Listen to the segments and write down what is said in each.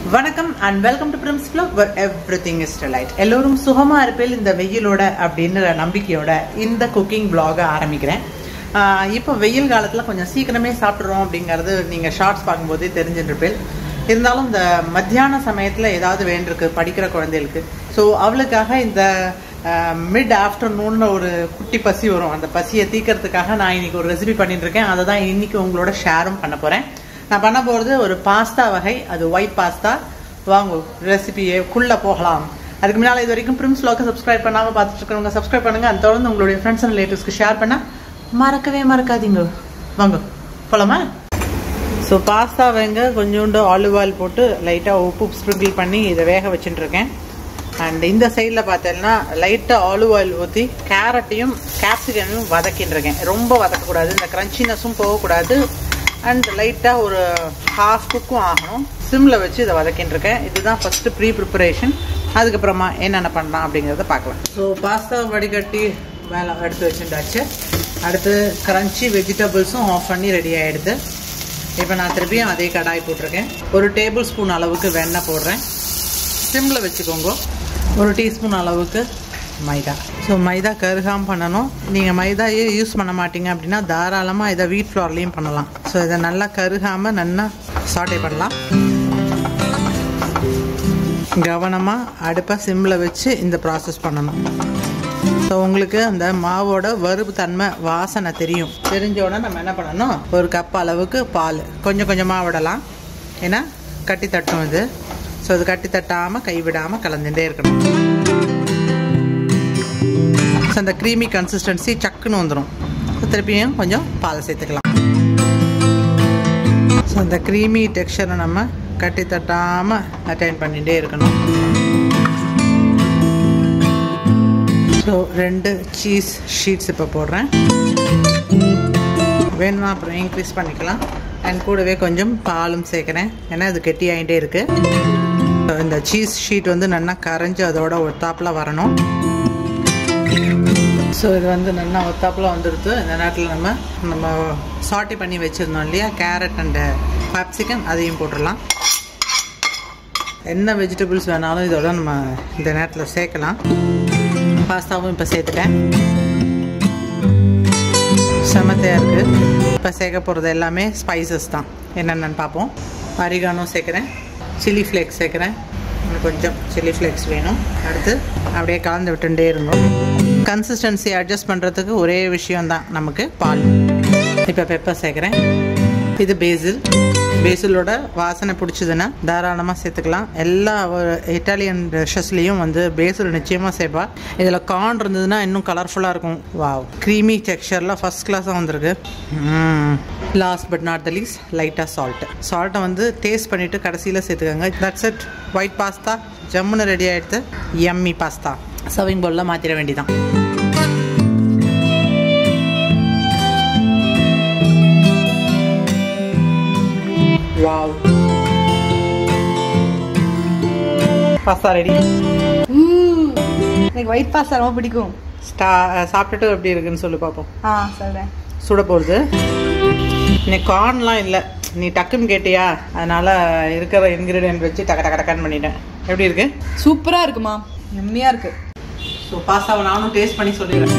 வணக்கம் and welcome to Prims vlog where everything is delight எல்லோரும் சுகமா இருப்பேல் இந்த வெயிலோட அப்படின்ற நம்பிக்கையோட இந்த குக்கிங் vlog ஆரம்பிக்கிறேன் ஆஹ் இப்போ வெயில் காலத்துல கொஞ்சம் சீக்கிரமே சாப்பிட்றோம் அப்படிங்கிறது நீங்க ஷார்ட்ஸ் பார்க்கும்போதே தெரிஞ்சிருப்பேன் இருந்தாலும் இந்த மத்தியான சமயத்துல ஏதாவது வேண்டிருக்கு படிக்கிற குழந்தைகளுக்கு ஸோ அவளுக்காக இந்த மிட் ஆஃப்டர்நூன்ல ஒரு குட்டி பசி வரும் அந்த பசியை தீக்கிறதுக்காக நான் இன்னைக்கு ஒரு ரெசிபி பண்ணிட்டு இருக்கேன் அதை தான் இன்னைக்கு உங்களோட ஷேரும் பண்ண போறேன் நான் பண்ண போகிறது ஒரு பாஸ்தா வகை அது ஒயிட் பாஸ்தா வாங்க ரெசிபியே குள்ள போகலாம் அதுக்கு முன்னால் இது வரைக்கும் பிரிம்ஸ் லாக்கு சப்ஸ்கிரைப் பண்ணாமல் பார்த்துட்டு இருக்கிறவங்க சப்ஸ்கிரைப் பண்ணுங்க அந்த தொடர்ந்து உங்களுடைய ஃப்ரெண்ட்ஸ் அண்ட் ரிலேட்டிவ்ஸ்க்கு ஷேர் பண்ணால் மறக்கவே மறக்காதீங்க வாங்க போலாமா ஸோ பாஸ்தா வெங்க கொஞ்சோண்டு ஆலிவ் ஆயில் போட்டு லைட்டாக உப்பு ஸ்ப்ரிங்கிள் பண்ணி இதை வேக வச்சுட்டு இருக்கேன் அண்ட் இந்த சைடில் பார்த்தீங்கன்னா லைட்டாக ஆலிவ் ஆயில் ஊற்றி கேரட்டையும் கேப்சிகமையும் வதக்கின்னு இருக்கேன் ரொம்ப வதக்கக்கூடாது இந்த க்ரன்ச்சினஸும் போகக்கூடாது அண்ட் லைட்டாக ஒரு ஹாஃப் குக்கும் ஆகணும் சிம்மில் வச்சு இதை வதக்கின்னு இருக்கேன் இதுதான் ஃபஸ்ட்டு ப்ரீ ப்ரிப்பரேஷன் அதுக்கப்புறமா என்னென்ன பண்ணலாம் அப்படிங்கிறத பார்க்கலாம் ஸோ பாஸ்தா வடிகட்டி மேலே எடுத்து வச்சுட்டாச்சு அடுத்து கிரன்ச்சி வெஜிடபிள்ஸும் ஆஃப் பண்ணி ரெடி ஆகிடுது இப்போ நான் திருப்பியும் அதே கடாய் போட்டிருக்கேன் ஒரு டேபிள் ஸ்பூன் அளவுக்கு வெண்ணெய் போடுறேன் சிம்மில் வச்சுக்கோங்க ஒரு டீஸ்பூன் அளவுக்கு மைதா ஸோ மைதா கருகாம பண்ணணும் நீங்கள் மைதாயே யூஸ் பண்ண மாட்டீங்க அப்படின்னா தாராளமாக இதை வீட் ஃப்ளார்லேயும் பண்ணலாம் ஸோ இதை நல்லா கருகாமல் நல்லா சாட்டே பண்ணலாம் கவனமாக அடுப்பை சிம்மில் வச்சு இந்த ப்ராசஸ் பண்ணணும் ஸோ உங்களுக்கு அந்த மாவோட வறுப்பு தன்மை வாசனை தெரியும் தெரிஞ்சோடனே நம்ம என்ன பண்ணணும் ஒரு கப் அளவுக்கு பால் கொஞ்சம் கொஞ்சமாக விடலாம் ஏன்னா கட்டி தட்டும் இது ஸோ அது கட்டி தட்டாமல் கைவிடாமல் கலந்துட்டே இருக்கணும் ஸோ அந்த க்ரீமி கன்சிஸ்டன்சி சக்குன்னு வந்துடும் திருப்பியும் கொஞ்சம் பால் சேர்த்துக்கலாம் ஸோ அந்த க்ரீமி டெக்ஸ்சரை நம்ம கட்டி தட்டாமல் அட்டைன் பண்ணிகிட்டே இருக்கணும் ஸோ ரெண்டு சீஸ் ஷீட்ஸ் இப்போ போடுறேன் வேணும்னா அப்புறம் இன்க்ரீஸ் பண்ணிக்கலாம் அண்ட் கூடவே கொஞ்சம் பாலும் சேர்க்குறேன் ஏன்னா இது கெட்டி ஆகிட்டே இருக்குது இந்த சீஸ் ஷீட் வந்து நல்லா கரைஞ்சி அதோட ஒத்தாப்பில் வரணும் ஸோ இது வந்து நல்லா ஒத்தாப்பில் வந்துடுது இந்த நேரத்தில் நம்ம நம்ம சாட்டி பண்ணி வச்சுருந்தோம் இல்லையா கேரட் அண்டு கேப்சிகம் அதையும் போட்டுடலாம் என்ன வெஜிடபிள்ஸ் வேணாலும் இதோட நம்ம இந்த நேரத்தில் சேர்க்கலாம் பாஸ்தாவும் இப்போ சேர்த்துட்டேன் செமத்தையாக இருக்குது இப்போ சேர்க்க போகிறது எல்லாமே ஸ்பைசஸ் தான் என்னென்னு பார்ப்போம் அரிகானோ சேர்க்குறேன் சில்லி ஃப்ளேக்ஸ் சேர்க்குறேன் இன்னும் கொஞ்சம் சில்லி ஃப்ளேக்ஸ் வேணும் அடுத்து அப்படியே கலந்து விட்டுட்டே இருந்தோம் கன்சிஸ்டன்சி அட்ஜஸ்ட் பண்ணுறதுக்கு ஒரே விஷயம்தான் நமக்கு பால் இப்போ பெப்பர் சேர்க்குறேன் இது பேசில் பேசிலோட வாசனை பிடிச்சதுன்னா தாராளமாக சேர்த்துக்கலாம் எல்லா இட்டாலியன் டிஷ்ஷஸ்லேயும் வந்து பேசில் நிச்சயமாக சேர்ப்பா இதில் கார்ன் இருந்ததுன்னா இன்னும் கலர்ஃபுல்லாக இருக்கும் வாவ் க்ரீமி டெக்ஸ்சரில் ஃபஸ்ட் கிளாஸாக வந்திருக்கு last but not the least லைட்டாக சால்ட்டு சால்ட்டை வந்து டேஸ்ட் பண்ணிவிட்டு கடைசியில் சேர்த்துக்கோங்க தட்ஸ் இட் ஒயிட் பாஸ்தா ஜம்முன்னு ரெடி ஆகிடுது எம்மி பாஸ்தா சர்விங் பவுலில் மாற்றிட வேண்டிதான் வாவ் பாஸ்தா ரெடி எனக்கு ஒயிட் பாஸ்தா ரொம்ப பிடிக்கும் ஸ்டா சாப்பிட்டுட்டு எப்படி இருக்குன்னு சொல்லி பார்ப்போம் ஆ சொல்கிறேன் சுட போகுது இன்னைக்கு கார்ன்லாம் இல்லை நீ டக்குன்னு கேட்டியா அதனால இருக்கிற இன்க்ரீடியன்ட் வச்சு டக்க டக்க டக்கன்னு பண்ணிட்டேன் எப்படி இருக்கு சூப்பராக இருக்குமா எம்மியாக இருக்கு ஸோ பாஸ்தாவை நானும் டேஸ்ட் பண்ணி சொல்லிடுறேன்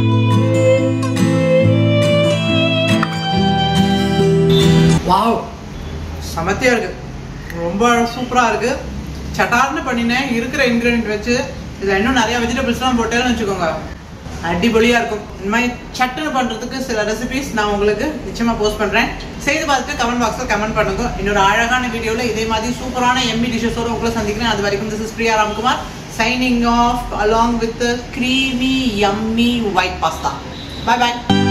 வாவ் சமத்தியாக இருக்கு ரொம்ப சூப்பராக இருக்கு சட்டார்னு பண்ணினேன் இருக்கிற இன்க்ரீடியன்ட் வச்சு இதில் இன்னும் நிறைய வெஜிடபிள்ஸ்லாம் போட்டேன்னு வச்சுக்கோங்க அடிபொலியாக இருக்கும் இந்த மாதிரி சட்டுன்னு பண்ணுறதுக்கு சில ரெசிபிஸ் நான் உங்களுக்கு நிச்சயமாக போஸ்ட் பண்ணுறேன் செய்து பார்த்துட்டு கமெண்ட் பாக்ஸில் கமெண்ட் பண்ணுங்க இன்னொரு அழகான வீடியோவில் இதே மாதிரி சூப்பரான எம்மி டிஷ்ஷஸோடு உங்களை சந்திக்கிறேன் அது வரைக்கும் this is Priya Ramkumar signing off along with creamy yummy white pasta bye bye